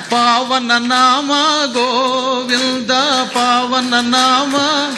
పావన నామ గోవింద పావన నామ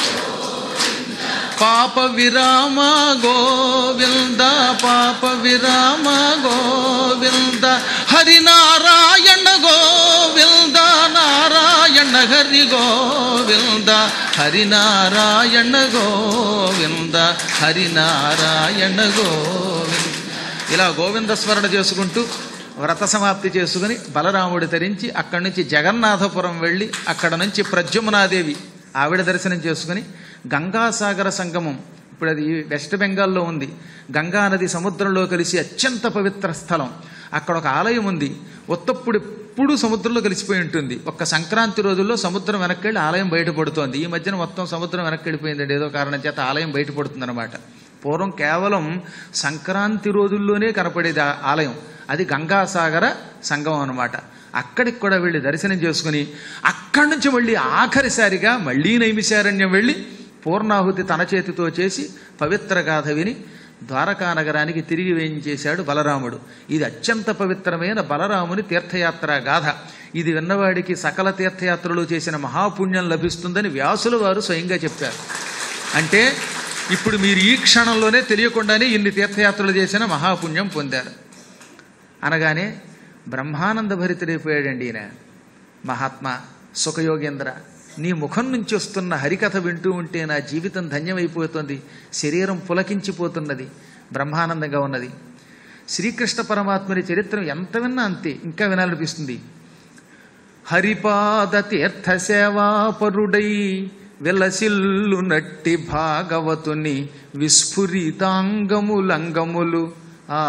పాప విరామ గోవింద పాప విరామ గోవింద హరినారాయణ గోవింద నారాయణ హరి గోవింద హరినారాయణ గోవింద హరినారాయణ గోవింద ఇలా గోవింద స్మరణ చేసుకుంటూ వ్రత సమాప్తి చేసుకుని బలరాముడి ధరించి అక్కడి నుంచి జగన్నాథపురం వెళ్ళి అక్కడ నుంచి ప్రద్యుమ్నాదేవి ఆవిడ దర్శనం చేసుకుని గంగాసాగర సంగమం ఇప్పుడు అది వెస్ట్ బెంగాల్లో ఉంది గంగా నది సముద్రంలో కలిసి అత్యంత పవిత్ర స్థలం అక్కడ ఒక ఆలయం ఉంది ఒత్తప్పుడు ఎప్పుడు సముద్రంలో కలిసిపోయి ఉంటుంది ఒక్క సంక్రాంతి రోజుల్లో సముద్రం వెనక్కి వెళ్ళి ఆలయం బయటపడుతోంది ఈ మధ్యన మొత్తం సముద్రం వెనక్కి వెళ్ళిపోయిందండి ఏదో కారణం చేత ఆలయం బయటపడుతుందన్నమాట పూర్వం కేవలం సంక్రాంతి రోజుల్లోనే కనపడేది ఆ ఆలయం అది గంగాసాగర సంగమం అనమాట అక్కడికి కూడా వెళ్ళి దర్శనం చేసుకుని అక్కడి నుంచి మళ్ళీ ఆఖరిసారిగా మళ్ళీ నైమిశారణ్యం వెళ్ళి పూర్ణాహుతి తన చేతితో చేసి పవిత్ర గాథ విని ద్వారకా నగరానికి తిరిగి వేయించేశాడు బలరాముడు ఇది అత్యంత పవిత్రమైన బలరాముని తీర్థయాత్ర గాథ ఇది విన్నవాడికి సకల తీర్థయాత్రలు చేసిన మహాపుణ్యం లభిస్తుందని వ్యాసుల వారు స్వయంగా చెప్పారు అంటే ఇప్పుడు మీరు ఈ క్షణంలోనే తెలియకుండానే ఇన్ని తీర్థయాత్రలు చేసిన మహాపుణ్యం పొందారు అనగానే బ్రహ్మానంద భరితుడైపోయాడండి ఈయన మహాత్మా సుఖయోగేంద్ర నీ ముఖం నుంచి వస్తున్న హరికథ వింటూ ఉంటే నా జీవితం ధన్యమైపోతుంది శరీరం పులకించిపోతున్నది బ్రహ్మానందంగా ఉన్నది శ్రీకృష్ణ పరమాత్మని చరిత్ర ఎంత విన్నా అంతే ఇంకా వినాలనిపిస్తుంది హరిపాద తీర్థ సేవాపరుడై వెలసిల్లు నట్టి భాగవతుని విస్ఫురితాంగములంగములు ఆ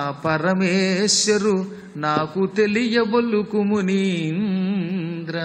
పరమేశ్వరు నాకు తెలియబొల్లుకు మునీంద్ర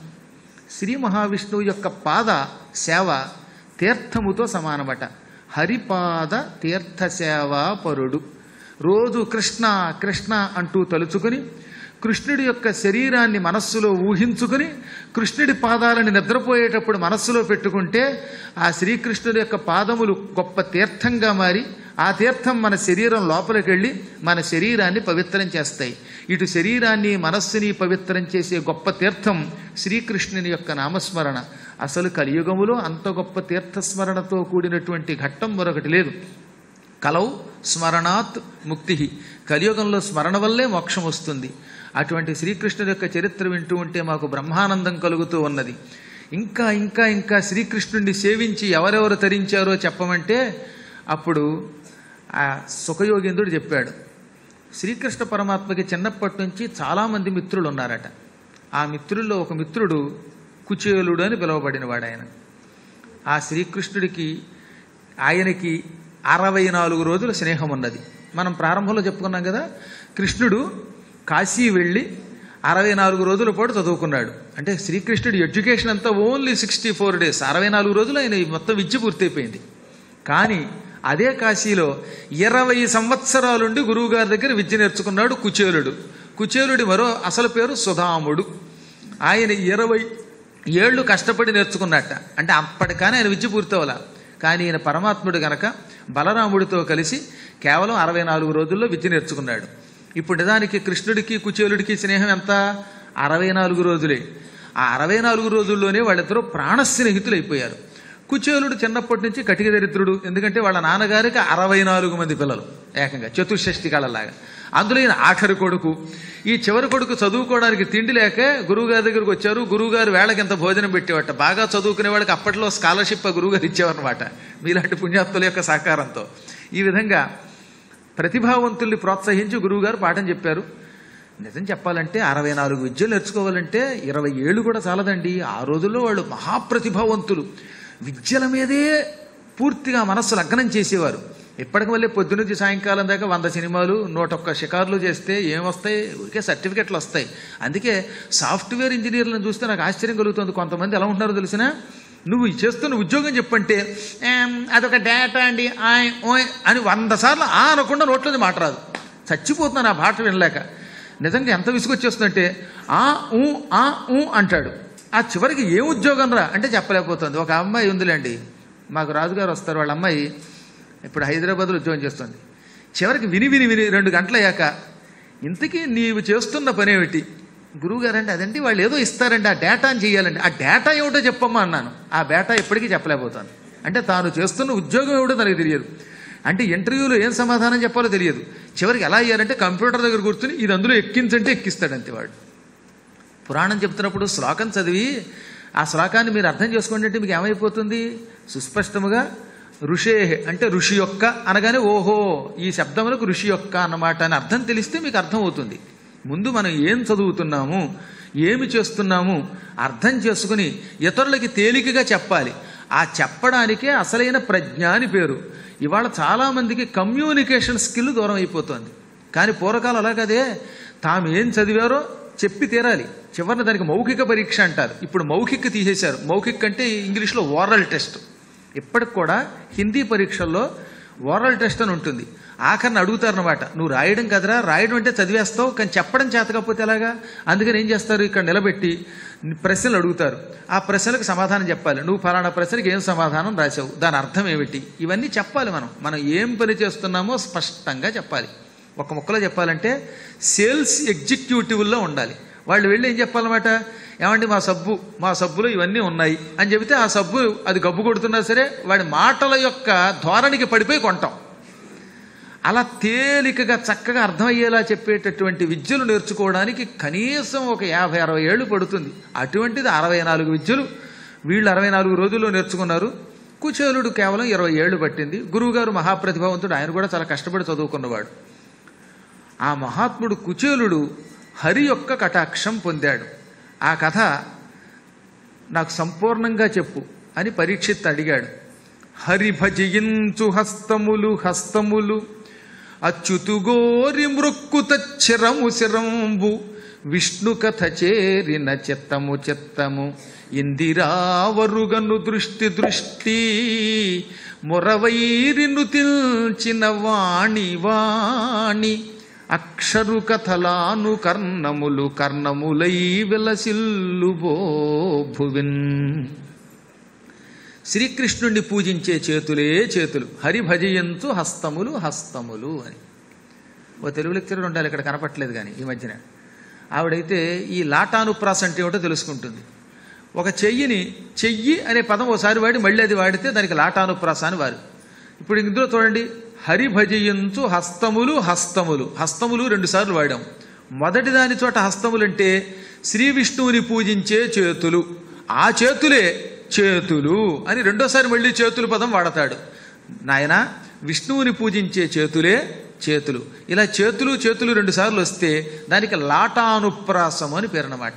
శ్రీ మహావిష్ణువు యొక్క పాద సేవ తీర్థముతో సమానమట హరిపాద తీర్థ సేవా పరుడు రోజు కృష్ణ కృష్ణ అంటూ తలుచుకుని కృష్ణుడి యొక్క శరీరాన్ని మనస్సులో ఊహించుకుని కృష్ణుడి పాదాలని నిద్రపోయేటప్పుడు మనస్సులో పెట్టుకుంటే ఆ శ్రీకృష్ణుడి యొక్క పాదములు గొప్ప తీర్థంగా మారి ఆ తీర్థం మన శరీరం లోపలికి వెళ్ళి మన శరీరాన్ని పవిత్రం చేస్తాయి ఇటు శరీరాన్ని మనస్సుని పవిత్రం చేసే గొప్ప తీర్థం శ్రీకృష్ణుని యొక్క నామస్మరణ అసలు కలియుగములో అంత గొప్ప తీర్థస్మరణతో కూడినటువంటి ఘట్టం మరొకటి లేదు కలౌ స్మరణాత్ ముక్తి కలియుగంలో స్మరణ వల్లే మోక్షం వస్తుంది అటువంటి శ్రీకృష్ణుడి యొక్క చరిత్ర వింటూ ఉంటే మాకు బ్రహ్మానందం కలుగుతూ ఉన్నది ఇంకా ఇంకా ఇంకా శ్రీకృష్ణుడిని సేవించి ఎవరెవరు తరించారో చెప్పమంటే అప్పుడు ఆ సుఖయోగేంద్రుడు చెప్పాడు శ్రీకృష్ణ పరమాత్మకి చిన్నప్పటి నుంచి చాలామంది మిత్రులు ఉన్నారట ఆ మిత్రుల్లో ఒక మిత్రుడు కుచేలుడు అని పిలువబడినవాడు ఆయన ఆ శ్రీకృష్ణుడికి ఆయనకి అరవై నాలుగు రోజుల స్నేహం ఉన్నది మనం ప్రారంభంలో చెప్పుకున్నాం కదా కృష్ణుడు కాశీ వెళ్ళి అరవై నాలుగు రోజుల పాటు చదువుకున్నాడు అంటే శ్రీకృష్ణుడి ఎడ్యుకేషన్ అంతా ఓన్లీ సిక్స్టీ ఫోర్ డేస్ అరవై నాలుగు రోజులు ఆయన ఈ మొత్తం విద్య పూర్తయిపోయింది కానీ అదే కాశీలో ఇరవై సంవత్సరాలుండి గురువుగారి దగ్గర విద్య నేర్చుకున్నాడు కుచేలుడు కుచేలుడి మరో అసలు పేరు సుధాముడు ఆయన ఇరవై ఏళ్ళు కష్టపడి నేర్చుకున్నట్ట అంటే అప్పటికానే ఆయన విద్య పూర్తవల కానీ ఈయన పరమాత్ముడు గనక బలరాముడితో కలిసి కేవలం అరవై నాలుగు రోజుల్లో విద్య నేర్చుకున్నాడు ఇప్పుడు నిజానికి కృష్ణుడికి కుచేలుడికి స్నేహం ఎంత అరవై నాలుగు రోజులే ఆ అరవై నాలుగు రోజుల్లోనే వాళ్ళిద్దరూ ప్రాణ స్నేహితులు అయిపోయారు కుచేలుడు చిన్నప్పటి నుంచి కటిక దరిద్రుడు ఎందుకంటే వాళ్ళ నాన్నగారికి అరవై నాలుగు మంది పిల్లలు ఏకంగా చతుషష్ఠి కళలాగా అందులో ఈయన ఆఖరి కొడుకు ఈ చివరి కొడుకు చదువుకోవడానికి తిండి లేక గురువుగారి దగ్గరికి వచ్చారు గురువుగారు వేళకి ఎంత భోజనం పెట్టేవాట బాగా చదువుకునే వాళ్ళకి అప్పట్లో స్కాలర్షిప్ ఆ గురువుగారు ఇచ్చేవారనమాట మీలాంటి పుణ్యాత్తుల యొక్క సహకారంతో ఈ విధంగా ప్రతిభావంతుల్ని ప్రోత్సహించి గురువుగారు పాఠం చెప్పారు నిజం చెప్పాలంటే అరవై నాలుగు విద్యలు నేర్చుకోవాలంటే ఇరవై ఏళ్ళు కూడా చాలదండి ఆ రోజుల్లో వాళ్ళు మహాప్రతిభావంతులు విద్యల మీదే పూర్తిగా మనస్సు లగ్నం చేసేవారు ఇప్పటికి మళ్ళీ పొద్దునుంచి సాయంకాలం దాకా వంద సినిమాలు నూట ఒక్క షికార్లు చేస్తే ఏమొస్తాయి ఊరికే సర్టిఫికెట్లు వస్తాయి అందుకే సాఫ్ట్వేర్ ఇంజనీర్లను చూస్తే నాకు ఆశ్చర్యం కలుగుతుంది కొంతమంది ఎలా ఉంటున్నారో తెలిసినా నువ్వు చేస్తున్న ఉద్యోగం చెప్పంటే "ఏం, అదొక డేటా అండి ఆయ్ ఓయ్ అని వంద సార్లు ఆ అనకుండా నోట్లోది మాట రాదు చచ్చిపోతున్నాను ఆ పాట వినలేక నిజంగా ఎంత విసుగొచ్చేస్తుందంటే ఆ ఊ ఆ ఊ అంటాడు ఆ చివరికి ఏ ఉద్యోగం రా అంటే చెప్పలేకపోతుంది ఒక అమ్మాయి ఉందిలేండి మాకు రాజుగారు వస్తారు వాళ్ళ అమ్మాయి ఇప్పుడు హైదరాబాద్లో ఉద్యోగం చేస్తుంది చివరికి విని విని విని రెండు గంటలయ్యాక ఇంతకీ నీవు చేస్తున్న పనేమిటి గురువు గారంటే అదంటే వాళ్ళు ఏదో ఇస్తారండి ఆ డేటాని చేయాలండి ఆ డేటా ఏమిటో చెప్పమ్మా అన్నాను ఆ డేటా ఎప్పటికీ చెప్పలేకపోతాను అంటే తాను చేస్తున్న ఉద్యోగం ఏమిటో తనకు తెలియదు అంటే ఇంటర్వ్యూలో ఏం సమాధానం చెప్పాలో తెలియదు చివరికి ఎలా అయ్యారంటే కంప్యూటర్ దగ్గర కూర్చుని ఇది అందులో ఎక్కించంటే ఎక్కిస్తాడు అంతే వాడు పురాణం చెప్తున్నప్పుడు శ్లోకం చదివి ఆ శ్లోకాన్ని మీరు అర్థం చేసుకోండి అంటే మీకు ఏమైపోతుంది సుస్పష్టముగా ఋషే అంటే ఋషి యొక్క అనగానే ఓహో ఈ శబ్దములకు ఋషి యొక్క అన్నమాట అని అర్థం తెలిస్తే మీకు అర్థం అవుతుంది ముందు మనం ఏం చదువుతున్నాము ఏమి చేస్తున్నాము అర్థం చేసుకుని ఇతరులకి తేలికగా చెప్పాలి ఆ చెప్పడానికే అసలైన ప్రజ్ఞ అని పేరు ఇవాళ చాలామందికి కమ్యూనికేషన్ స్కిల్ దూరం అయిపోతుంది కానీ పూర్వకాలం అలా కదే తాము ఏం చదివారో చెప్పి తీరాలి చివరిన దానికి మౌఖిక పరీక్ష అంటారు ఇప్పుడు మౌఖిక తీసేశారు మౌఖిక అంటే ఇంగ్లీష్లో ఓరల్ టెస్ట్ ఇప్పటికి కూడా హిందీ పరీక్షల్లో ఓరల్ టెస్ట్ అని ఉంటుంది ఆఖరిని అడుగుతారనమాట నువ్వు రాయడం కదరా రాయడం అంటే చదివేస్తావు కానీ చెప్పడం చేతకపోతే ఎలాగా అందుకని ఏం చేస్తారు ఇక్కడ నిలబెట్టి ప్రశ్నలు అడుగుతారు ఆ ప్రశ్నలకు సమాధానం చెప్పాలి నువ్వు ఫలానా ప్రశ్నకి ఏం సమాధానం రాసావు దాని అర్థం ఏమిటి ఇవన్నీ చెప్పాలి మనం మనం ఏం పని చేస్తున్నామో స్పష్టంగా చెప్పాలి ఒక ముక్కలో చెప్పాలంటే సేల్స్ ఎగ్జిక్యూటివ్లో ఉండాలి వాళ్ళు వెళ్ళి ఏం చెప్పాలన్నమాట ఏమండి మా సబ్బు మా సబ్బులో ఇవన్నీ ఉన్నాయి అని చెబితే ఆ సబ్బు అది గబ్బు కొడుతున్నా సరే వాడి మాటల యొక్క ధోరణికి పడిపోయి కొంటాం అలా తేలికగా చక్కగా అర్థమయ్యేలా చెప్పేటటువంటి విద్యలు నేర్చుకోవడానికి కనీసం ఒక యాభై అరవై ఏళ్ళు పడుతుంది అటువంటిది అరవై నాలుగు విద్యలు వీళ్ళు అరవై నాలుగు రోజుల్లో నేర్చుకున్నారు కుచేలుడు కేవలం ఇరవై ఏళ్ళు పట్టింది గురువుగారు మహాప్రతిభావంతుడు ఆయన కూడా చాలా కష్టపడి చదువుకున్నవాడు ఆ మహాత్ముడు కుచేలుడు హరి యొక్క కటాక్షం పొందాడు ఆ కథ నాకు సంపూర్ణంగా చెప్పు అని పరీక్షిత్ అడిగాడు హరి భజయించు హస్తములు హస్తములు అచ్యుతుగోరి మృక్కుత చిరము శిరంబు విష్ణు కథ చేరిన చిత్తము చిత్తము ఇందిరావరుగను దృష్టి దృష్టి మురవైరిను తిల్చిన వాణి వాణి అక్షరు కథలాను కర్ణములు కర్ణములై విలసిల్లు భువిన్ శ్రీకృష్ణుణ్ణి పూజించే చేతులే చేతులు హరి భజయంతు హస్తములు హస్తములు అని ఓ తెలుగు లెక్చరర్ ఉండాలి ఇక్కడ కనపట్లేదు కానీ ఈ మధ్యన ఆవిడైతే ఈ లాటానుప్రాస అంటే ఏమిటో తెలుసుకుంటుంది ఒక చెయ్యిని చెయ్యి అనే పదం ఓసారి వాడి మళ్ళీ అది వాడితే దానికి లాటానుప్రాస అని వారు ఇప్పుడు ఇందులో చూడండి హరి భజయంతు హస్తములు హస్తములు హస్తములు రెండుసార్లు వాడాం మొదటి దాని చోట హస్తములంటే శ్రీ విష్ణువుని పూజించే చేతులు ఆ చేతులే చేతులు అని రెండోసారి మళ్ళీ చేతులు పదం వాడతాడు నాయన విష్ణువుని పూజించే చేతులే చేతులు ఇలా చేతులు చేతులు రెండు సార్లు వస్తే దానికి లాటానుప్రాసం అని పేరనమాట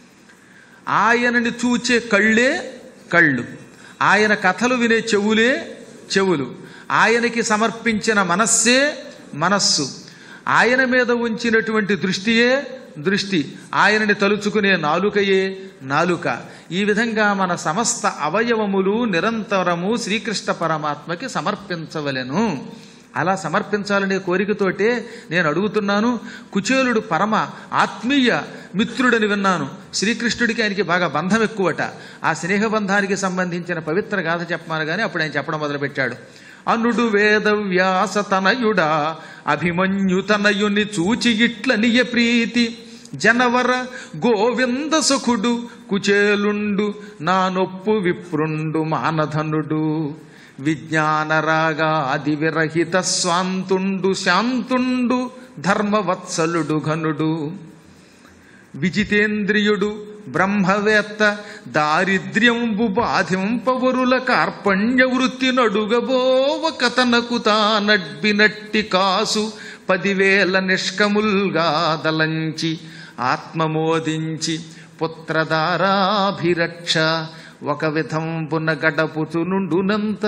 ఆయనని చూచే కళ్ళే కళ్ళు ఆయన కథలు వినే చెవులే చెవులు ఆయనకి సమర్పించిన మనస్సే మనస్సు ఆయన మీద ఉంచినటువంటి దృష్టియే దృష్టి ఆయనని తలుచుకునే నాలుకయే నాలుక ఈ విధంగా మన సమస్త అవయవములు నిరంతరము శ్రీకృష్ణ పరమాత్మకి సమర్పించవలెను అలా సమర్పించాలనే కోరికతోటే నేను అడుగుతున్నాను కుచేలుడు పరమ ఆత్మీయ మిత్రుడని విన్నాను శ్రీకృష్ణుడికి ఆయనకి బాగా బంధం ఎక్కువట ఆ స్నేహబంధానికి సంబంధించిన పవిత్ర గాథ చెప్పమాను కానీ అప్పుడు ఆయన చెప్పడం మొదలుపెట్టాడు అనుడు వేద వ్యాస తనయుడా అభిమన్యు తనయుని చూచి ఇట్ల నియ ప్రీతి జనవర గోవింద సుఖుడు కుచేలుండు నా నొప్పు విప్రుండు మానధనుడు విజ్ఞానరాగాది విరహిత స్వాంతుండు శాంతుండు ధర్మవత్సలుడు ఘనుడు విజితేంద్రియుడు బ్రహ్మవేత్త దారిద్ర్యంబు బాధింపవరుల కార్పణ్య వృత్తి నడుగబోవ కథనకు తానడ్బినట్టి కాసు పదివేల నిష్కముల్గా దలంచి ఆత్మమోదించి పుత్రదారాభిరక్ష ఒక విధంబున గడపుచు నుండునంత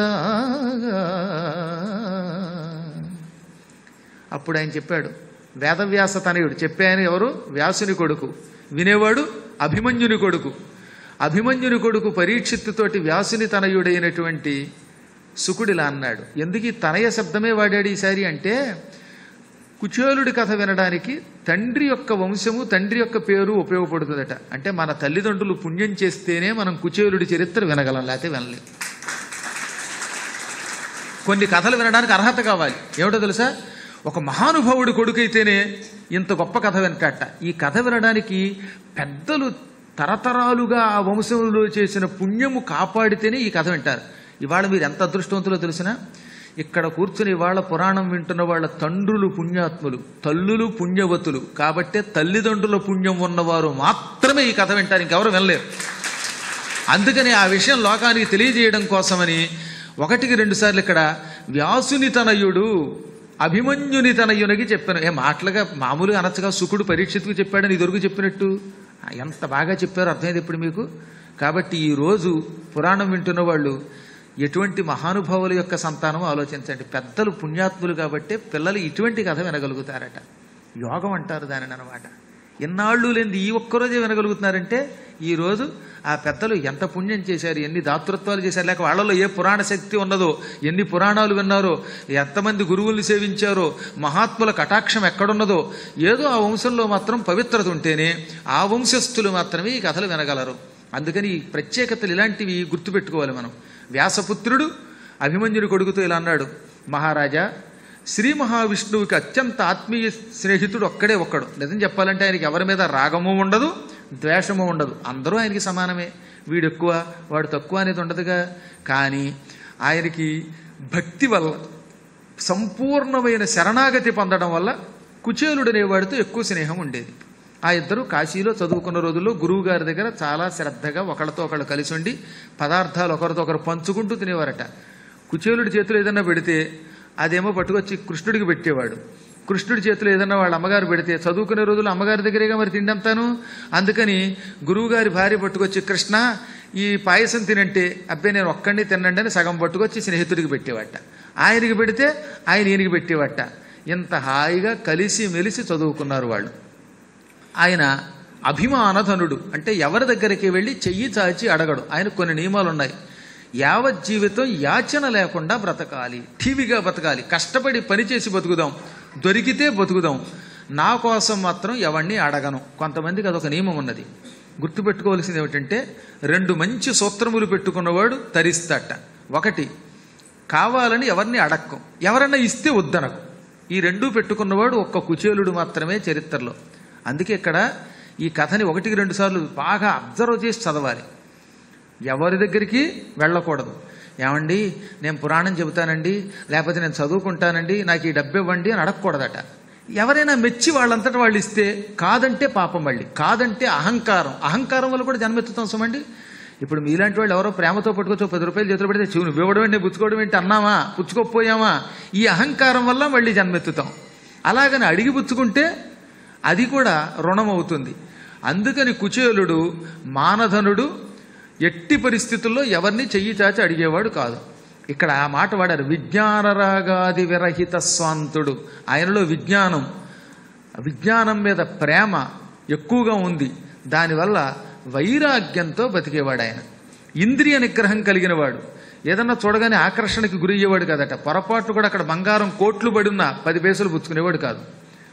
అప్పుడు ఆయన చెప్పాడు వేదవ్యాస తనయుడు చెప్పాయన ఎవరు వ్యాసుని కొడుకు వినేవాడు అభిమన్యుని కొడుకు అభిమన్యుని కొడుకు పరీక్షిత్తుతోటి వ్యాసుని తనయుడైనటువంటి సుకుడిలా అన్నాడు ఎందుకు ఈ తనయ శబ్దమే వాడాడు ఈసారి అంటే కుచేలుడి కథ వినడానికి తండ్రి యొక్క వంశము తండ్రి యొక్క పేరు ఉపయోగపడుతుందట అంటే మన తల్లిదండ్రులు పుణ్యం చేస్తేనే మనం కుచేలుడి చరిత్ర వినగలం లేకపోతే వినలేం కొన్ని కథలు వినడానికి అర్హత కావాలి ఏమిటో తెలుసా ఒక మహానుభావుడి కొడుకైతేనే ఇంత గొప్ప కథ వింటాట ఈ కథ వినడానికి పెద్దలు తరతరాలుగా ఆ వంశంలో చేసిన పుణ్యము కాపాడితేనే ఈ కథ వింటారు ఇవాళ మీరు ఎంత అదృష్టవంతులో తెలిసినా ఇక్కడ కూర్చుని ఇవాళ పురాణం వింటున్న వాళ్ళ తండ్రులు పుణ్యాత్ములు తల్లులు పుణ్యవతులు కాబట్టే తల్లిదండ్రుల పుణ్యం ఉన్నవారు మాత్రమే ఈ కథ వింటారు ఇంకెవరు వినలేరు అందుకని ఆ విషయం లోకానికి తెలియజేయడం కోసమని ఒకటికి రెండు సార్లు ఇక్కడ వ్యాసుని తనయుడు అభిమన్యుని తనయునికి చెప్పాను ఏ మాటలుగా మామూలుగా అనొచ్చుగా సుకుడు పరీక్షిత్తుకు చెప్పాడని ఇదివరకు చెప్పినట్టు ఆ, ఎంత బాగా చెప్పారో అర్థమైంది ఇప్పుడు మీకు కాబట్టి ఈ రోజు పురాణం వింటున్న వాళ్ళు ఎటువంటి మహానుభావుల యొక్క సంతానం ఆలోచించండి పెద్దలు పుణ్యాత్ములు కాబట్టి పిల్లలు ఇటువంటి కథ వినగలుగుతారట యోగం అంటారు దానిని అనమాట ఎన్నాళ్ళు లేనిది ఈ ఒక్కరోజే వినగలుగుతున్నారంటే ఈ రోజు ఆ పెద్దలు ఎంత పుణ్యం చేశారు ఎన్ని దాతృత్వాలు చేశారు లేక వాళ్ళలో ఏ పురాణ శక్తి ఉన్నదో ఎన్ని పురాణాలు విన్నారో ఎంతమంది గురువుల్ని సేవించారో మహాత్ముల కటాక్షం ఎక్కడున్నదో ఏదో ఆ వంశంలో మాత్రం పవిత్రత ఉంటేనే ఆ వంశస్థులు మాత్రమే ఈ కథలు వినగలరు అందుకని ఈ ప్రత్యేకతలు ఇలాంటివి గుర్తుపెట్టుకోవాలి మనం వ్యాసపుత్రుడు అభిమన్యుడి కొడుకుతో ఇలా అన్నాడు మహారాజా శ్రీ మహావిష్ణువుకి అత్యంత ఆత్మీయ స్నేహితుడు ఒక్కడే ఒక్కడు నిజం చెప్పాలంటే ఆయనకి ఎవరి మీద రాగము ఉండదు ద్వేషము ఉండదు అందరూ ఆయనకి సమానమే వీడు ఎక్కువ వాడు తక్కువ అనేది ఉండదుగా కానీ ఆయనకి భక్తి వల్ల సంపూర్ణమైన శరణాగతి పొందడం వల్ల కుచేలుడు అనేవాడితో ఎక్కువ స్నేహం ఉండేది ఆ ఇద్దరు కాశీలో చదువుకున్న రోజుల్లో గురువు గారి దగ్గర చాలా శ్రద్ధగా ఒకళ్ళతో ఒకళ్ళు కలిసి ఉండి పదార్థాలు ఒకరితో ఒకరు పంచుకుంటూ తినేవారట కుచేలుడి చేతిలో ఏదన్నా పెడితే అదేమో పట్టుకొచ్చి కృష్ణుడికి పెట్టేవాడు కృష్ణుడి చేతిలో ఏదన్నా వాళ్ళ అమ్మగారు పెడితే చదువుకునే రోజులు అమ్మగారి దగ్గరేగా మరి తిండంతాను అందుకని గురువుగారి భార్య పట్టుకొచ్చి కృష్ణ ఈ పాయసం తినంటే అబ్బాయి నేను ఒక్కడిని తినండి అని సగం పట్టుకొచ్చి స్నేహితుడికి పెట్టేవాట ఆయనకి పెడితే ఆయన ఈయనకి పెట్టేవాట ఇంత హాయిగా కలిసి మెలిసి చదువుకున్నారు వాళ్ళు ఆయన అభిమానధనుడు అంటే ఎవరి దగ్గరికి వెళ్ళి చెయ్యి చాచి అడగడు ఆయన కొన్ని నియమాలు ఉన్నాయి యావత్ జీవితం యాచన లేకుండా బ్రతకాలి ఠీవిగా బ్రతకాలి కష్టపడి పనిచేసి బతుకుదాం దొరికితే బతుకుదాం నా కోసం మాత్రం ఎవరిని అడగను కొంతమందికి అదొక నియమం ఉన్నది గుర్తుపెట్టుకోవాల్సింది ఏమిటంటే రెండు మంచి సూత్రములు పెట్టుకున్నవాడు తరిస్తాట ఒకటి కావాలని ఎవరిని అడక్కం ఎవరన్నా ఇస్తే వద్దనకు ఈ రెండూ పెట్టుకున్నవాడు ఒక్క కుచేలుడు మాత్రమే చరిత్రలో అందుకే ఇక్కడ ఈ కథని ఒకటికి రెండు సార్లు బాగా అబ్జర్వ్ చేసి చదవాలి ఎవరి దగ్గరికి వెళ్ళకూడదు ఏమండి నేను పురాణం చెబుతానండి లేకపోతే నేను చదువుకుంటానండి నాకు ఈ డబ్బు ఇవ్వండి అని అడగకూడదట ఎవరైనా మెచ్చి వాళ్ళంతటా వాళ్ళు ఇస్తే కాదంటే పాపం మళ్ళీ కాదంటే అహంకారం అహంకారం వల్ల కూడా జన్మెత్తుతాం సుమండి ఇప్పుడు మీలాంటి వాళ్ళు ఎవరో ప్రేమతో పట్టుకొచ్చి ఓ పది రూపాయలు చేతులు పెడితే చెవు నువ్వు ఇవ్వడం ఏంటి పుచ్చుకోవడం ఏంటి అన్నామా పుచ్చుకోకపోయామా ఈ అహంకారం వల్ల మళ్ళీ జన్మెత్తుతాం అలాగని అడిగి పుచ్చుకుంటే అది కూడా రుణం అవుతుంది అందుకని కుచేలుడు మానధనుడు ఎట్టి పరిస్థితుల్లో ఎవరిని చెయ్యి చాచి అడిగేవాడు కాదు ఇక్కడ ఆ మాట వాడారు విజ్ఞానరాగాది విరహిత స్వాంతుడు ఆయనలో విజ్ఞానం విజ్ఞానం మీద ప్రేమ ఎక్కువగా ఉంది దానివల్ల వైరాగ్యంతో బతికేవాడు ఆయన ఇంద్రియ నిగ్రహం కలిగిన వాడు ఏదన్నా చూడగానే ఆకర్షణకి గురయ్యేవాడు కాదట పొరపాటు కూడా అక్కడ బంగారం కోట్లు పడున్నా పది పైసలు పుచ్చుకునేవాడు కాదు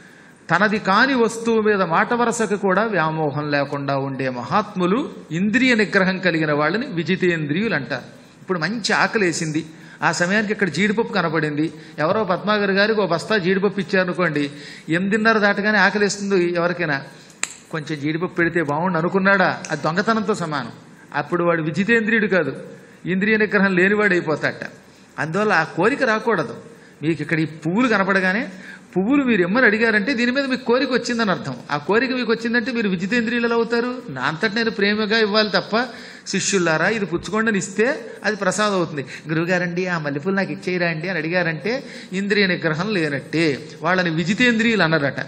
తనది కాని వస్తువు మీద మాట వరసకు కూడా వ్యామోహం లేకుండా ఉండే మహాత్ములు ఇంద్రియ నిగ్రహం కలిగిన వాళ్ళని విజితేంద్రియులు అంటారు ఇప్పుడు మంచి ఆకలేసింది ఆ సమయానికి ఇక్కడ జీడిపప్పు కనపడింది ఎవరో పద్మాగర్ గారికి ఓ బస్తా జీడిపప్పు ఇచ్చారనుకోండి ఎనిమిదిన్నర దాటగానే ఆకలిస్తుంది ఎవరికైనా కొంచెం జీడిపప్పు పెడితే బాగుండు అనుకున్నాడా అది దొంగతనంతో సమానం అప్పుడు వాడు విజితేంద్రియుడు కాదు ఇంద్రియ నిగ్రహం లేనివాడు అయిపోతాట అందువల్ల ఆ కోరిక రాకూడదు మీకు ఇక్కడ ఈ పువ్వులు కనపడగానే పువ్వులు మీరు ఎమ్మని అడిగారంటే దీని మీద మీకు కోరిక వచ్చిందని అర్థం ఆ కోరిక మీకు వచ్చిందంటే మీరు విజితేంద్రియులు ఎలా అవుతారు నా అంతటి నేను ప్రేమగా ఇవ్వాలి తప్ప శిష్యులారా ఇది పుచ్చుకోండి అని ఇస్తే అది ప్రసాదం అవుతుంది గురువుగారండి ఆ మల్లెపూలు నాకు ఇచ్చేయరా అండి అని అడిగారంటే ఇంద్రియ నిగ్రహం లేనట్టే వాళ్ళని విజితేంద్రియులు అన్నారట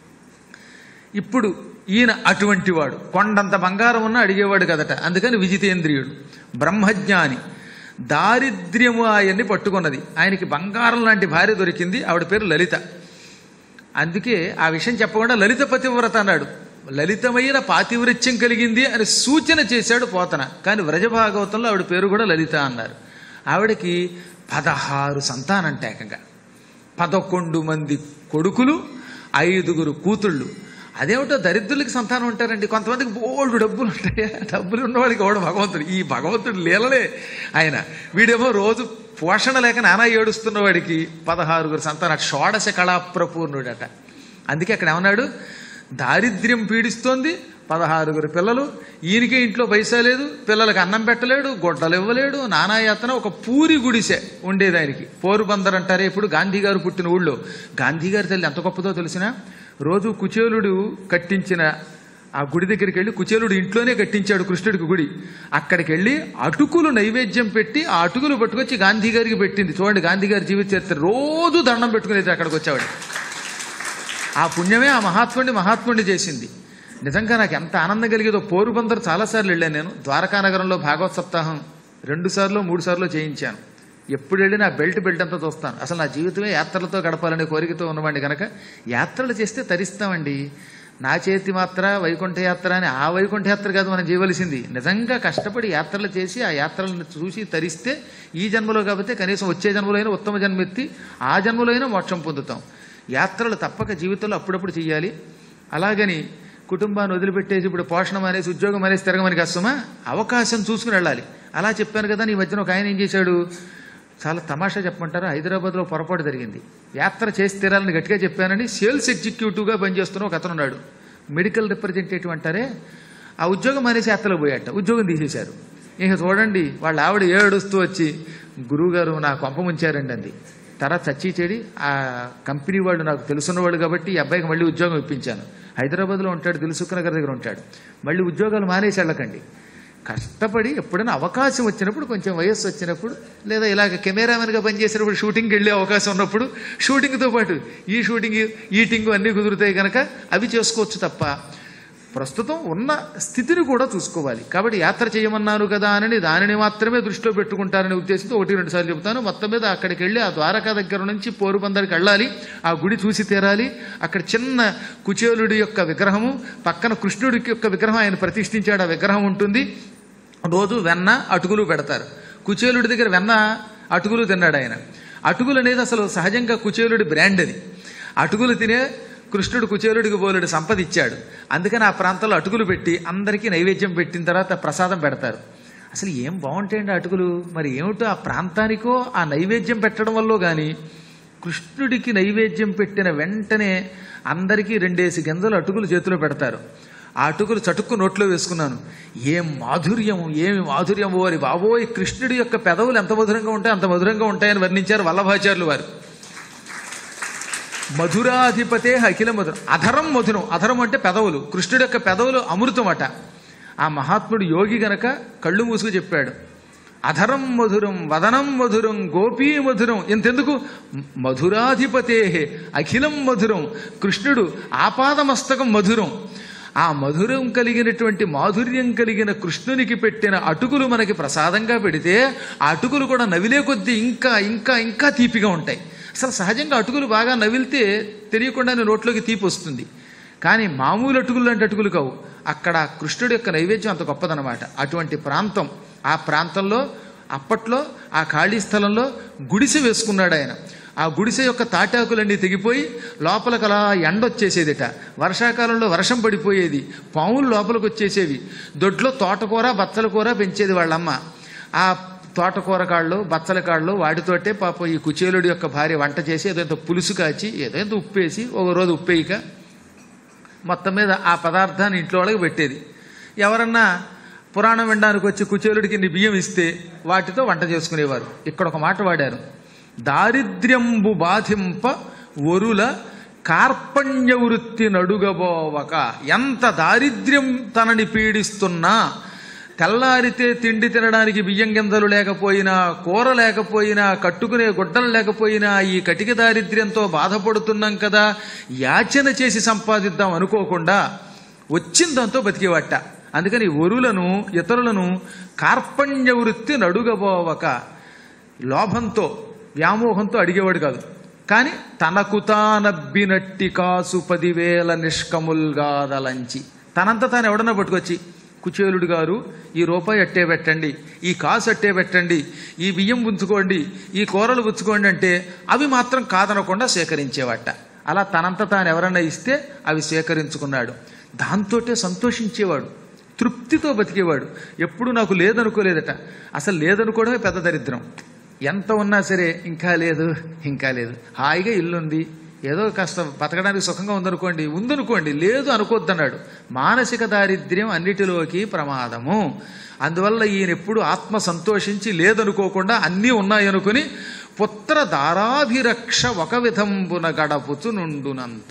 ఇప్పుడు ఈయన అటువంటి వాడు కొండంత బంగారం ఉన్నా అడిగేవాడు కదట అందుకని విజితేంద్రియుడు బ్రహ్మజ్ఞాని దారిద్ర్యము ఆయన్ని పట్టుకున్నది ఆయనకి బంగారం లాంటి భార్య దొరికింది ఆవిడ పేరు లలిత అందుకే ఆ విషయం చెప్పకుండా లలిత పతివ్రత అన్నాడు లలితమైన పాతివృత్యం కలిగింది అని సూచన చేశాడు పోతన కానీ వ్రజభాగవతంలో ఆవిడ పేరు కూడా లలిత అన్నారు ఆవిడకి పదహారు సంతానంట ఏకంగా పదకొండు మంది కొడుకులు ఐదుగురు కూతుళ్ళు అదేమిటో దరిద్రులకి సంతానం ఉంటారండి కొంతమందికి బోల్డు డబ్బులు ఉంటాయి డబ్బులు ఉన్నవాడికి ఎవడు భగవంతుడు ఈ భగవంతుడు లీలలే ఆయన వీడేమో రోజు పోషణ లేక నానా ఏడుస్తున్న వాడికి పదహారుగురు సంతానం అటు షోడశ కళాప్రపూర్ణుడట అందుకే అక్కడ ఏమన్నాడు దారిద్ర్యం పీడిస్తోంది పదహారుగురు పిల్లలు ఈయనకే ఇంట్లో పైసా లేదు పిల్లలకు అన్నం పెట్టలేడు గొడ్డలు ఇవ్వలేడు నానాయాతన ఒక పూరి గుడిసె ఉండేది ఆయనకి పోరుబందర్ అంటారే ఇప్పుడు గాంధీ గారు పుట్టిన ఊళ్ళో గాంధీ గారి తల్లి ఎంత గొప్పదో తెలిసిన రోజు కుచేలుడు కట్టించిన ఆ గుడి దగ్గరికి వెళ్ళి కుచేలుడు ఇంట్లోనే కట్టించాడు కృష్ణుడికి గుడి అక్కడికి వెళ్ళి అటుకులు నైవేద్యం పెట్టి ఆ అటుకులు పట్టుకొచ్చి గాంధీ గారికి పెట్టింది చూడండి గాంధీ గారి జీవిత చరిత్ర రోజు దండం పెట్టుకునేది అక్కడికి వచ్చేవాడు ఆ పుణ్యమే ఆ మహాత్ముడిని మహాత్ముడిని చేసింది నిజంగా నాకు ఎంత ఆనందం కలిగేదో పోరుబందరు చాలాసార్లు వెళ్ళాను నేను ద్వారకా నగరంలో భాగవత్ సప్తాహం రెండు సార్లు మూడు సార్లు చేయించాను ఎప్పుడు వెళ్ళి నా బెల్ట్ బెల్ట్ అంతా చూస్తాను అసలు నా జీవితమే యాత్రలతో గడపాలనే కోరికతో ఉన్నవాడిని కనుక యాత్రలు చేస్తే తరిస్తామండి నా చేతి మాత్ర వైకుంఠ యాత్ర అని ఆ వైకుంఠ యాత్ర కాదు మనం చేయవలసింది నిజంగా కష్టపడి యాత్రలు చేసి ఆ యాత్రలను చూసి తరిస్తే ఈ జన్మలో కాకపోతే కనీసం వచ్చే జన్మలో అయినా ఉత్తమ జన్మెత్తి ఆ జన్మలో అయినా మోక్షం పొందుతాం యాత్రలు తప్పక జీవితంలో అప్పుడప్పుడు చేయాలి అలాగని కుటుంబాన్ని వదిలిపెట్టేసి ఇప్పుడు పోషణ మానేసి ఉద్యోగం మానేసి తిరగమని కష్టమా అవకాశం చూసుకుని వెళ్ళాలి అలా చెప్పాను కదా నీ మధ్యన ఒక ఆయన ఏం చేశాడు చాలా తమాషా చెప్పమంటారా హైదరాబాద్లో పొరపాటు జరిగింది యాత్ర చేసి తీరాలని గట్టిగా చెప్పానని సేల్స్ ఎగ్జిక్యూటివ్గా పనిచేస్తున్న ఒక అతను ఉన్నాడు మెడికల్ రిప్రజెంటేటివ్ అంటారే ఆ ఉద్యోగం మానేసి యాత్రలో పోయాట ఉద్యోగం తీసేశారు ఇక చూడండి వాళ్ళ ఆవిడ ఏడుస్తూ వచ్చి గురువుగారు నా కొంప ముంచారండి అంది తర్వాత చచ్చి చెడి ఆ కంపెనీ వాళ్ళు నాకు తెలుసున్నవాళ్ళు కాబట్టి ఈ అబ్బాయికి మళ్ళీ ఉద్యోగం ఇప్పించాను హైదరాబాద్లో ఉంటాడు దిల్సుఖ్ నగర్ దగ్గర ఉంటాడు మళ్ళీ ఉద్యోగాలు మానేసి వెళ్ళకండి కష్టపడి ఎప్పుడైనా అవకాశం వచ్చినప్పుడు కొంచెం వయస్సు వచ్చినప్పుడు లేదా ఇలాగ కెమెరామెన్గా పనిచేసినప్పుడు షూటింగ్కి వెళ్ళే అవకాశం ఉన్నప్పుడు షూటింగ్తో పాటు ఈ షూటింగ్ ఈటింగ్ అన్నీ కుదురుతాయి కనుక అవి చేసుకోవచ్చు తప్ప ప్రస్తుతం ఉన్న స్థితిని కూడా చూసుకోవాలి కాబట్టి యాత్ర చేయమన్నాను కదా అని దానిని మాత్రమే దృష్టిలో పెట్టుకుంటారనే ఉద్దేశంతో ఒకటి రెండు సార్లు చెబుతాను మొత్తం మీద అక్కడికి వెళ్ళి ఆ ద్వారకా దగ్గర నుంచి పోరుబందరికి వెళ్ళాలి ఆ గుడి చూసి తీరాలి అక్కడ చిన్న కుచేలుడి యొక్క విగ్రహము పక్కన కృష్ణుడికి యొక్క విగ్రహం ఆయన ప్రతిష్ఠించాడు ఆ విగ్రహం ఉంటుంది రోజు వెన్న అటుకులు పెడతారు కుచేలుడి దగ్గర వెన్న అటుకులు తిన్నాడు ఆయన అటుకులు అనేది అసలు సహజంగా కుచేలుడి బ్రాండ్ అది అటుకులు తినే కృష్ణుడు కుచేలుడికి బోలుడు సంపద ఇచ్చాడు అందుకని ఆ ప్రాంతంలో అటుకులు పెట్టి అందరికీ నైవేద్యం పెట్టిన తర్వాత ప్రసాదం పెడతారు అసలు ఏం బాగుంటాయండి అటుకులు మరి ఏమిటో ఆ ప్రాంతానికో ఆ నైవేద్యం పెట్టడం వల్ల కానీ కృష్ణుడికి నైవేద్యం పెట్టిన వెంటనే అందరికీ రెండేసి గంజలు అటుకులు చేతిలో పెడతారు ఆ అటుకులు చటుక్కు నోట్లో వేసుకున్నాను ఏం మాధుర్యం ఏమి మాధుర్యం ఓరి బాబోయ్ కృష్ణుడి యొక్క పెదవులు ఎంత మధురంగా ఉంటాయి అంత మధురంగా ఉంటాయని వర్ణించారు వల్లభాచార్యులు వారు మధురాధిపతే అఖిల మధురం అధరం మధురం అధరం అంటే పెదవులు కృష్ణుడి యొక్క పెదవులు అమృతం అట ఆ మహాత్ముడు యోగి గనక కళ్ళు మూసుకు చెప్పాడు అధరం మధురం వదనం మధురం గోపీ మధురం ఇంతెందుకు మధురాధిపతే అఖిలం మధురం కృష్ణుడు ఆపాదమస్తకం మధురం ఆ మధురం కలిగినటువంటి మాధుర్యం కలిగిన కృష్ణునికి పెట్టిన అటుకులు మనకి ప్రసాదంగా పెడితే ఆ అటుకులు కూడా నవిలే కొద్దీ ఇంకా ఇంకా ఇంకా తీపిగా ఉంటాయి అసలు సహజంగా అటుకులు బాగా నవిలితే తెలియకుండానే నోట్లోకి తీపి వస్తుంది కానీ మామూలు అటుకులు లాంటి అటుకులు కావు అక్కడ కృష్ణుడి యొక్క నైవేద్యం అంత గొప్పదనమాట అటువంటి ప్రాంతం ఆ ప్రాంతంలో అప్పట్లో ఆ ఖాళీ స్థలంలో గుడిసె వేసుకున్నాడు ఆయన ఆ గుడిసె యొక్క తాటాకులన్నీ తెగిపోయి లోపలికి అలా ఎండ వచ్చేసేదిట వర్షాకాలంలో వర్షం పడిపోయేది పాములు లోపలికి వచ్చేసేవి దొడ్లో తోటకూర బచ్చల కూర పెంచేది వాళ్ళమ్మ ఆ తోటకూర కాళ్ళు బచ్చల కాళ్ళు వాటితోటే పాపం ఈ కుచేలుడి యొక్క భార్య వంట చేసి ఏదో పులుసు కాచి ఏదో ఉప్పేసి ఒక రోజు ఉప్పేయక మొత్తం మీద ఆ పదార్థాన్ని ఇంట్లో వాళ్ళకి పెట్టేది ఎవరన్నా పురాణం వినడానికి వచ్చి కుచేలుడికి ఇన్ని బియ్యం ఇస్తే వాటితో వంట చేసుకునేవారు ఇక్కడ ఒక మాట వాడారు దారిద్ర్యంబు బాధింప ఒరుల కార్పణ్య వృత్తి నడుగబోవక ఎంత దారిద్ర్యం తనని పీడిస్తున్నా తెల్లారితే తిండి తినడానికి బియ్యం గింజలు లేకపోయినా కూర లేకపోయినా కట్టుకునే గుడ్డలు లేకపోయినా ఈ కటిక దారిద్ర్యంతో బాధపడుతున్నాం కదా యాచన చేసి సంపాదిద్దాం అనుకోకుండా వచ్చిందంతో బతికేవట్ట అందుకని ఒరులను ఇతరులను కార్పణ్య వృత్తి నడుగబోవక లోభంతో వ్యామోహంతో అడిగేవాడు కాదు కానీ తనకు తానబ్బినట్టి కాసు పదివేల నిష్కముల్గాదలంచి తనంత తాను ఎవడన్నా పట్టుకొచ్చి కుచేలుడు గారు ఈ రూపాయి అట్టే పెట్టండి ఈ కాసు అట్టే పెట్టండి ఈ బియ్యం పుంచుకోండి ఈ కూరలు పుచ్చుకోండి అంటే అవి మాత్రం కాదనకుండా సేకరించేవట అలా తనంత తాను ఎవరన్నా ఇస్తే అవి స్వీకరించుకున్నాడు దాంతోటే సంతోషించేవాడు తృప్తితో బతికేవాడు ఎప్పుడు నాకు లేదనుకోలేదట అసలు లేదనుకోవడమే పెద్ద దరిద్రం ఎంత ఉన్నా సరే ఇంకా లేదు ఇంకా లేదు హాయిగా ఇల్లుంది ఏదో కాస్త బతకడానికి సుఖంగా ఉందనుకోండి ఉందనుకోండి లేదు అనుకోద్దన్నాడు మానసిక దారిద్ర్యం అన్నిటిలోకి ప్రమాదము అందువల్ల ఈయన ఎప్పుడు ఆత్మ సంతోషించి లేదనుకోకుండా అన్నీ ఉన్నాయనుకుని పుత్ర దారాభిరక్ష ఒక విధంబున గడపుచు నుండునంత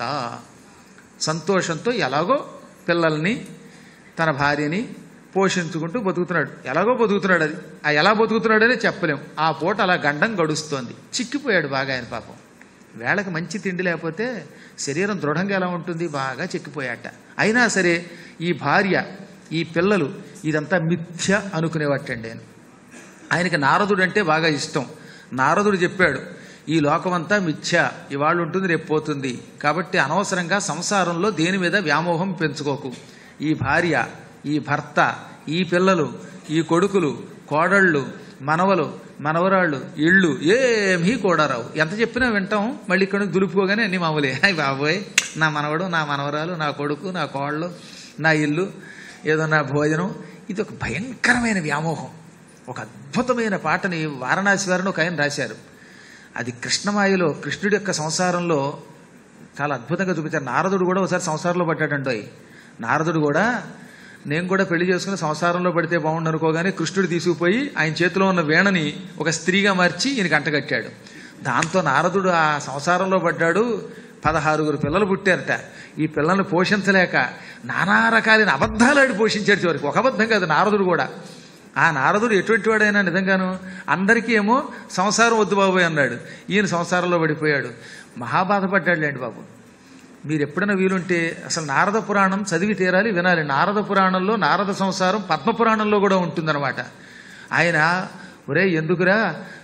సంతోషంతో ఎలాగో పిల్లల్ని తన భార్యని పోషించుకుంటూ బతుకుతున్నాడు ఎలాగో బతుకుతున్నాడు అది ఆ ఎలా బతుకుతున్నాడని చెప్పలేం ఆ పూట అలా గండం గడుస్తోంది చిక్కిపోయాడు బాగా ఆయన పాపం వేళకి మంచి తిండి లేకపోతే శరీరం దృఢంగా ఎలా ఉంటుంది బాగా చిక్కిపోయాట అయినా సరే ఈ భార్య ఈ పిల్లలు ఇదంతా మిథ్య అనుకునేవాటండి ఆయన ఆయనకి నారదుడు అంటే బాగా ఇష్టం నారదుడు చెప్పాడు ఈ లోకమంతా మిథ్య ఇవాళ ఉంటుంది రేపు పోతుంది కాబట్టి అనవసరంగా సంసారంలో దేని మీద వ్యామోహం పెంచుకోకు ఈ భార్య ఈ భర్త ఈ పిల్లలు ఈ కొడుకులు కోడళ్ళు మనవలు మనవరాళ్ళు ఇళ్ళు ఏమీ కూడా రావు ఎంత చెప్పినా వింటాం మళ్ళీ ఇక్కడ నుంచి దులుపుకోగానే అన్ని మామూలే అయ్యి బాబోయ్ నా మనవడు నా మనవరాలు నా కొడుకు నా కోడళ్ళు నా ఇల్లు ఏదో నా భోజనం ఇది ఒక భయంకరమైన వ్యామోహం ఒక అద్భుతమైన పాటని వారణాసి వారిని ఒక ఆయన రాశారు అది కృష్ణమాయలో కృష్ణుడి యొక్క సంసారంలో చాలా అద్భుతంగా చూపించారు నారదుడు కూడా ఒకసారి సంసారంలో పడ్డాడంటోయ్ నారదుడు కూడా నేను కూడా పెళ్లి చేసుకుని సంసారంలో పడితే బాగుండు అనుకోగానే కృష్ణుడు తీసుకుపోయి ఆయన చేతిలో ఉన్న వీణని ఒక స్త్రీగా మార్చి ఈయనకి అంటగట్టాడు దాంతో నారదుడు ఆ సంసారంలో పడ్డాడు పదహారుగురు పిల్లలు పుట్టారట ఈ పిల్లల్ని పోషించలేక నానా రకాలైన అబద్ధాలాడి పోషించాడు చివరికి ఒక అబద్ధం కాదు నారదుడు కూడా ఆ నారదుడు ఎటువంటి వాడైనా నిజంగాను అందరికీ ఏమో సంసారం వద్దు బాబోయ్ అన్నాడు ఈయన సంసారంలో పడిపోయాడు మహాబాధపడ్డాడులేండి బాబు మీరు ఎప్పుడైనా వీలుంటే అసలు నారద పురాణం చదివి తీరాలి వినాలి నారద పురాణంలో నారద సంసారం పద్మపురాణంలో కూడా ఉంటుందన్నమాట ఆయన ఒరే ఎందుకురా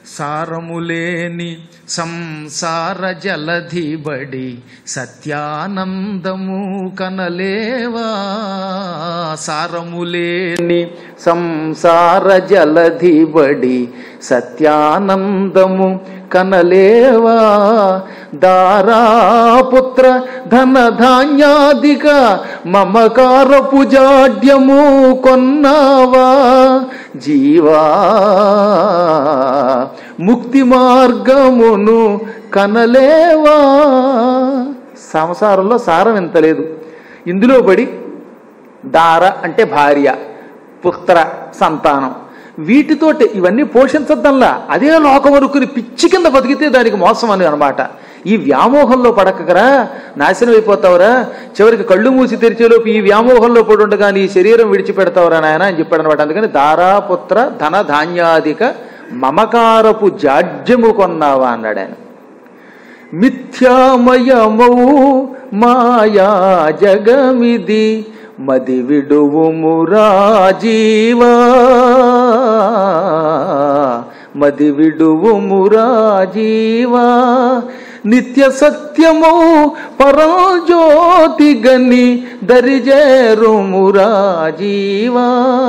సారములేని సంసార జలధి బడి సత్యానందము కనలేవా సారములేని సంసార జలధి బడి సత్యానందము కనలేవా దారాపుత్ర ధన ధాన్యాదిక మమకారపు జాడ్యము కొన్నావా జీవా ముక్తి మార్గమును కనలేవా సంసారంలో సారం ఎంత లేదు ఇందులో పడి దార అంటే భార్య పుత్ర సంతానం వీటితోటి ఇవన్నీ పోషించద్దల్లా అదే లోకం వరకుని పిచ్చి కింద బతికితే దానికి మోసం అని అనమాట ఈ వ్యామోహంలో పడకరా నాశనం అయిపోతావురా చివరికి కళ్ళు మూసి తెరిచేలోపు ఈ వ్యామోహంలో పడి ఉండగా నీ శరీరం విడిచిపెడతావురా నాయన అని చెప్పాడు అనమాట అందుకని దారాపుత్ర ధన ధాన్యాధిక మమకారపు జాడ్యము కొన్నావా అన్నాడు ఆయన మిథ్యామయమౌ మాయా జగమిది మది విడువుము రాజీవా మది విడువుము రాజీవా నిత్య సత్యము పరంజ్యోతి గని దరిజేరుము రాజీవా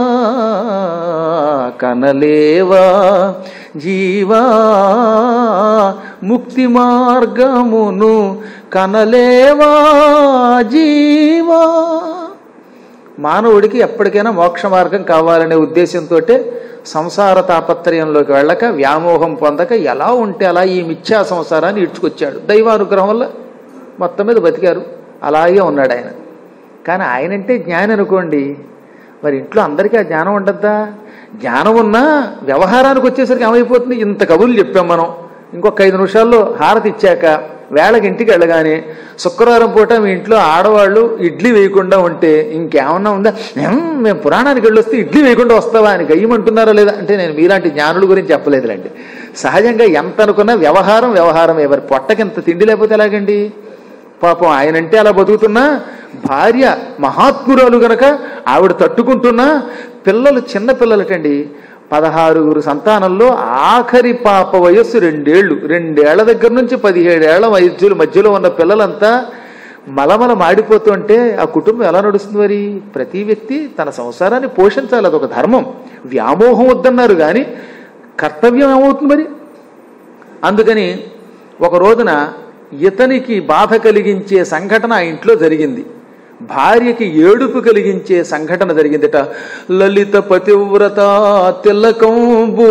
కనలేవా జీవా ముక్తి మార్గమును కనలేవా జీవా మానవుడికి ఎప్పటికైనా మోక్ష మార్గం కావాలనే ఉద్దేశంతో సంసార తాపత్రయంలోకి వెళ్ళక వ్యామోహం పొందక ఎలా ఉంటే అలా ఈ మిథ్యా సంసారాన్ని ఇడ్చుకొచ్చాడు దైవానుగ్రహం వల్ల మొత్తం మీద బతికారు అలాగే ఉన్నాడు ఆయన కానీ ఆయనంటే జ్ఞాని అనుకోండి మరి ఇంట్లో అందరికీ ఆ జ్ఞానం ఉండద్దా జ్ఞానం ఉన్నా వ్యవహారానికి వచ్చేసరికి ఏమైపోతుంది ఇంత కబుర్లు చెప్పాం మనం ఇంకొక ఐదు నిమిషాల్లో హారతి ఇచ్చాక వేళకి ఇంటికి వెళ్ళగానే శుక్రవారం పూట మీ ఇంట్లో ఆడవాళ్ళు ఇడ్లీ వేయకుండా ఉంటే ఇంకేమన్నా ఉందా "ఏం, మేము పురాణానికి వెళ్ళొస్తే ఇడ్లీ వేయకుండా వస్తావా అని గయ్యమంటున్నారా లేదా అంటే నేను మీలాంటి జ్ఞానుల గురించి చెప్పలేదులేండి సహజంగా ఎంత అనుకున్నా వ్యవహారం వ్యవహారం ఎవరి పొట్టకి ఎంత తిండి లేకపోతే ఎలాగండి పాపం ఆయనంటే అలా బతుకుతున్నా భార్య మహాత్మురాలు గనక ఆవిడ తట్టుకుంటున్నా పిల్లలు చిన్న పిల్లలకండి పదహారుగురు సంతానంలో ఆఖరి పాప వయస్సు రెండేళ్లు రెండేళ్ల దగ్గర నుంచి పదిహేడేళ్ల వయస్సుల మధ్యలో ఉన్న పిల్లలంతా మలమల మాడిపోతుంటే ఆ కుటుంబం ఎలా నడుస్తుంది మరి ప్రతి వ్యక్తి తన సంసారాన్ని పోషించాలి అదొక ధర్మం వ్యామోహం వద్దన్నారు కానీ కర్తవ్యం ఏమవుతుంది మరి అందుకని ఒక రోజున ఇతనికి బాధ కలిగించే సంఘటన ఆ ఇంట్లో జరిగింది భార్యకి ఏడుపు కలిగించే సంఘటన జరిగిందట లలిత పతివ్రత తిలకంబు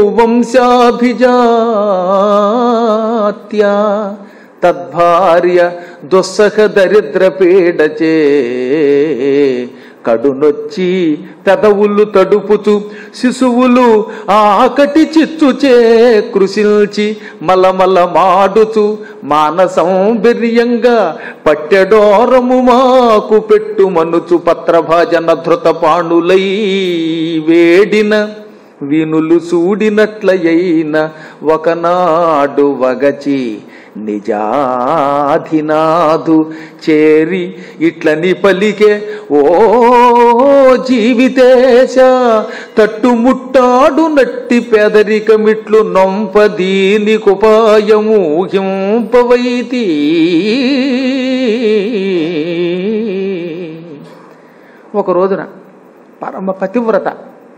వంశాభిజాత్య తద్భార్య దుస్సహ దరిద్ర పీడచే కడునొచ్చి పెదవులు తడుపుతూ శిశువులు ఆకటి చిచ్చుచే కృషిల్చి మలమల మాడుతూ మానసం బిర్యంగా పట్టెడోరము మాకు పెట్టు మనుచు పత్రభాజన ధృత పాణులై వేడిన వినులు చూడినట్లయైన ఒకనాడు వగచి నిజాధినాదు చేరి ఇట్లని పలికే ఓ జీవితేశ తట్టుముట్టాడు నట్టి పేదరికమిట్లు నొంప దీనికుపాయము హింపవైతి ఒక రోజున పరమ పతివ్రత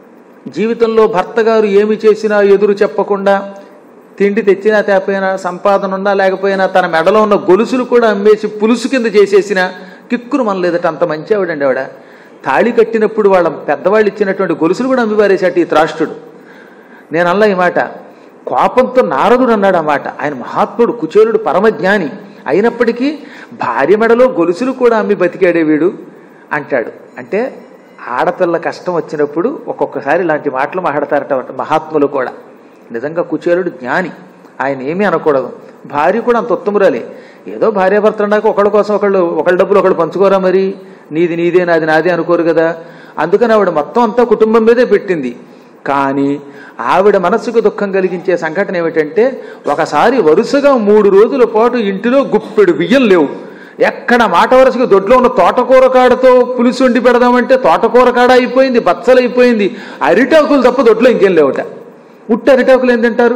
జీవితంలో భర్త గారు ఏమి చేసినా ఎదురు చెప్పకుండా తిండి తెచ్చినా తేపోయినా సంపాదన ఉన్నా లేకపోయినా తన మెడలో ఉన్న గొలుసులు కూడా అమ్మేసి పులుసు కింద చేసేసిన కిక్కురు మనలేదట అంత మంచి ఆవిడండి ఆవిడ తాళి కట్టినప్పుడు వాళ్ళ పెద్దవాళ్ళు ఇచ్చినటువంటి గొలుసులు కూడా అమ్మివారేసాట ఈ త్రాష్టుడు నేను అల్లా ఈ మాట కోపంతో నారదుడు అన్నాడు ఆ మాట ఆయన మహాత్ముడు కుచేలుడు పరమజ్ఞాని అయినప్పటికీ భార్య మెడలో గొలుసులు కూడా అమ్మి బతికాడే వీడు అంటాడు అంటే ఆడపిల్ల కష్టం వచ్చినప్పుడు ఒక్కొక్కసారి ఇలాంటి మాటలు మాట్లాడతారట మహాత్ములు కూడా నిజంగా కుచేలుడు జ్ఞాని ఆయన ఏమీ అనకూడదు భార్య కూడా అంత ఉత్తమురాలే ఏదో భార్యాభర్తలు నాకు ఒకళ్ళ కోసం ఒకళ్ళు ఒకళ్ళ డబ్బులు ఒకళ్ళు పంచుకోరా మరి నీది నీదే నాది నాదే అనుకోరు కదా అందుకని ఆవిడ మొత్తం అంతా కుటుంబం మీదే పెట్టింది కానీ ఆవిడ మనస్సుకు దుఃఖం కలిగించే సంఘటన ఏమిటంటే ఒకసారి వరుసగా మూడు రోజుల పాటు ఇంటిలో గుప్పెడు బియ్యం లేవు ఎక్కడ మాట వరుసగా దొడ్లో ఉన్న తోటకూర కాడతో పులుసు వండి పెడదామంటే తోటకూర కాడ అయిపోయింది బచ్చలు అయిపోయింది అరిటాకులు తప్ప దొడ్లో ఇంకేం లేవుట ఉట్టి అరిటాకులు ఏం తింటారు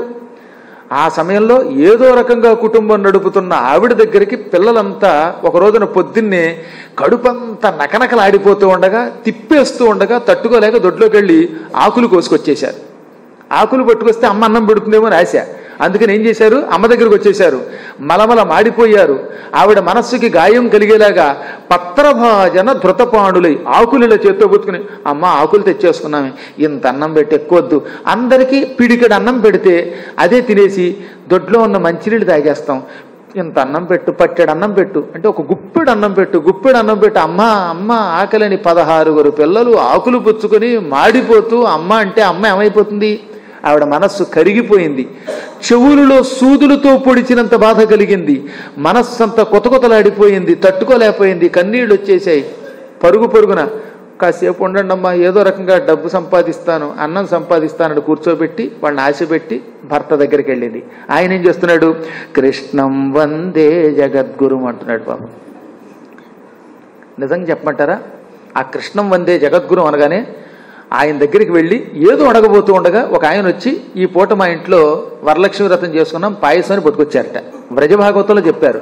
ఆ సమయంలో ఏదో రకంగా కుటుంబం నడుపుతున్న ఆవిడ దగ్గరికి పిల్లలంతా ఒక రోజున పొద్దున్నే కడుపంతా నకనకలాడిపోతూ ఉండగా తిప్పేస్తూ ఉండగా తట్టుకోలేక దొడ్లోకి వెళ్ళి ఆకులు కోసుకొచ్చేశారు ఆకులు పట్టుకొస్తే అమ్మ అన్నం పెడుతుందేమో అని ఆశ అందుకని ఏం చేశారు అమ్మ దగ్గరికి వచ్చేశారు మలమల మాడిపోయారు ఆవిడ మనస్సుకి గాయం కలిగేలాగా పత్రభాజన ధృతపాణులై ఆకులలో చేత్తో పుచ్చుకుని అమ్మ ఆకులు తెచ్చేసుకున్నామే ఇంత అన్నం పెట్టి ఎక్కువద్దు అందరికీ పిడికడు అన్నం పెడితే అదే తినేసి దొడ్లో ఉన్న మంచినీళ్ళు తాగేస్తాం ఇంత అన్నం పెట్టు పట్టెడు అన్నం పెట్టు అంటే ఒక గుప్పెడు అన్నం పెట్టు గుప్పెడు అన్నం పెట్టు అమ్మ అమ్మ ఆకలిని పదహారుగురు పిల్లలు ఆకులు పుచ్చుకొని మాడిపోతూ అమ్మ అంటే అమ్మ ఏమైపోతుంది ఆవిడ మనస్సు కరిగిపోయింది చెవులలో సూదులతో పొడిచినంత బాధ కలిగింది మనస్సంతా కొత్త కొత్తలాడిపోయింది తట్టుకోలేకపోయింది కన్నీళ్ళు వచ్చేసాయి పరుగు పరుగున కాసేపు ఉండండి అమ్మా ఏదో రకంగా డబ్బు సంపాదిస్తాను అన్నం సంపాదిస్తానని కూర్చోబెట్టి వాళ్ళని ఆశపెట్టి భర్త దగ్గరికి వెళ్ళింది ఆయన ఏం చేస్తున్నాడు కృష్ణం వందే జగద్గురు అంటున్నాడు బాబు నిజంగా చెప్పమంటారా ఆ కృష్ణం వందే జగద్గురు అనగానే ఆయన దగ్గరికి వెళ్ళి ఏదో అడగబోతూ ఉండగా ఒక ఆయన వచ్చి ఈ పూట మా ఇంట్లో వరలక్ష్మి వ్రతం చేసుకున్నాం పాయసాన్ని పట్టుకొచ్చారట వ్రజభాగవతంలో చెప్పారు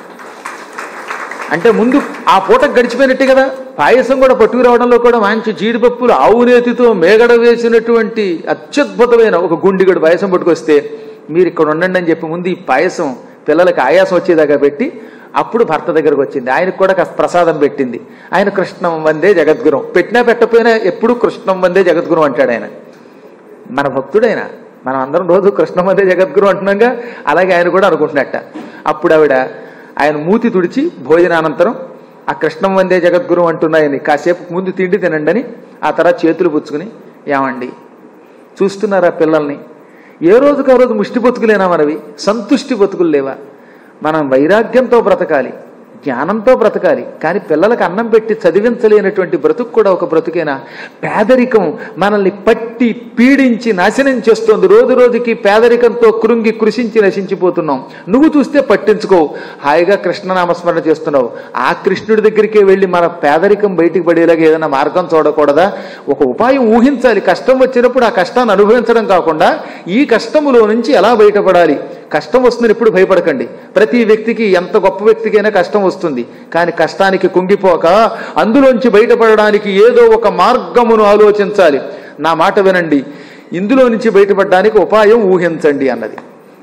అంటే ముందు ఆ పూట గడిచిపోయినట్టే కదా పాయసం కూడా పట్టుకురావడంలో కూడా మంచి జీడిపప్పులు ఆవు నేతితో మేగడ వేసినటువంటి అత్యద్భుతమైన ఒక గుండిగడు పాయసం పట్టుకొస్తే మీరు ఇక్కడ ఉండండి అని చెప్పి ముందు ఈ పాయసం పిల్లలకి ఆయాసం వచ్చేదాకా పెట్టి అప్పుడు భర్త దగ్గరకు వచ్చింది ఆయనకు కూడా కాస్త ప్రసాదం పెట్టింది ఆయన కృష్ణం వందే జగద్గురం పెట్టినా పెట్టకపోయినా ఎప్పుడు కృష్ణం వందే జగద్గురం అంటాడు ఆయన మన భక్తుడైన మనం అందరం రోజు కృష్ణమదే జగద్గురు అంటున్నాగా అలాగే ఆయన కూడా అనుకుంటున్నట్ట అప్పుడు ఆవిడ ఆయన మూతి తుడిచి భోజనానంతరం ఆ కృష్ణం వందే జగద్గురు అంటున్నాయని కాసేపు ముందు తిండి తినండి అని ఆ తర్వాత చేతులు పుచ్చుకుని ఏమండి చూస్తున్నారా పిల్లల్ని ఏ రోజుకు ఆ రోజు ముష్టి బతుకులేనా మనవి సంతుష్టి బతుకులు లేవా మనం వైరాగ్యంతో బ్రతకాలి జ్ఞానంతో బ్రతకాలి కానీ పిల్లలకు అన్నం పెట్టి చదివించలేనటువంటి బ్రతుకు కూడా ఒక బ్రతుకేనా పేదరికం మనల్ని పట్టి పీడించి నాశనం చేస్తోంది రోజు రోజుకి పేదరికంతో కృంగి కృషించి నశించిపోతున్నాం నువ్వు చూస్తే పట్టించుకోవు హాయిగా కృష్ణనామస్మరణ చేస్తున్నావు ఆ కృష్ణుడి దగ్గరికే వెళ్ళి మన పేదరికం బయటికి పడేలాగా ఏదైనా మార్గం చూడకూడదా ఒక ఉపాయం ఊహించాలి కష్టం వచ్చినప్పుడు ఆ కష్టాన్ని అనుభవించడం కాకుండా ఈ కష్టములో నుంచి ఎలా బయటపడాలి కష్టం వస్తుందని ఎప్పుడు భయపడకండి ప్రతి వ్యక్తికి ఎంత గొప్ప వ్యక్తికైనా కష్టం వస్తుంది కానీ కష్టానికి కుంగిపోక అందులోంచి బయటపడడానికి ఏదో ఒక మార్గమును ఆలోచించాలి నా మాట వినండి ఇందులో నుంచి బయటపడడానికి ఉపాయం ఊహించండి అన్నది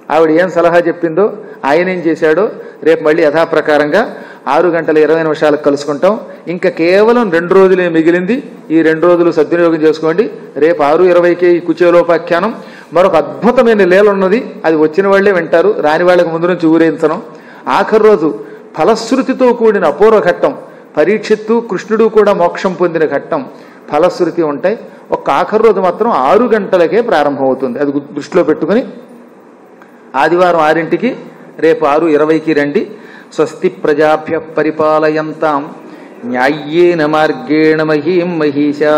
ఆవిడ ఏం సలహా చెప్పిందో ఆయన ఏం చేశాడో రేపు మళ్ళీ యథాప్రకారంగా ఆరు గంటల ఇరవై నిమిషాలకు కలుసుకుంటాం ఇంకా కేవలం రెండు రోజులే మిగిలింది ఈ రెండు రోజులు సద్వినియోగం చేసుకోండి రేపు ఆరు ఇరవైకి ఈ కుచేలోపాఖ్యానం మరొక అద్భుతమైన లీల ఉన్నది అది వచ్చిన వాళ్ళే వింటారు రాని వాళ్ళకి ముందు నుంచి ఊరేయించడం ఆఖరి రోజు ఫలశ్రుతితో కూడిన అపూర్వ ఘట్టం పరీక్షిత్తు కృష్ణుడు కూడా మోక్షం పొందిన ఘట్టం ఫలశ్రుతి ఉంటాయి ఒక్క ఆఖరి రోజు మాత్రం ఆరు గంటలకే ప్రారంభమవుతుంది అది గు- దృష్టిలో పెట్టుకుని ఆదివారం ఆరింటికి రేపు ఆరు ఇరవైకి రండి స్వస్తి ప్రజాభ్య పరిపాలయంతాం న్యాయ్యేన మార్గేణ మహీం మహిషా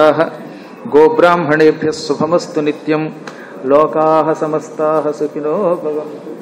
గోబ్రాహ్మణేభ్య శుభమస్తు నిత్యం లోకా సమస్తా సుఖినో భవంతు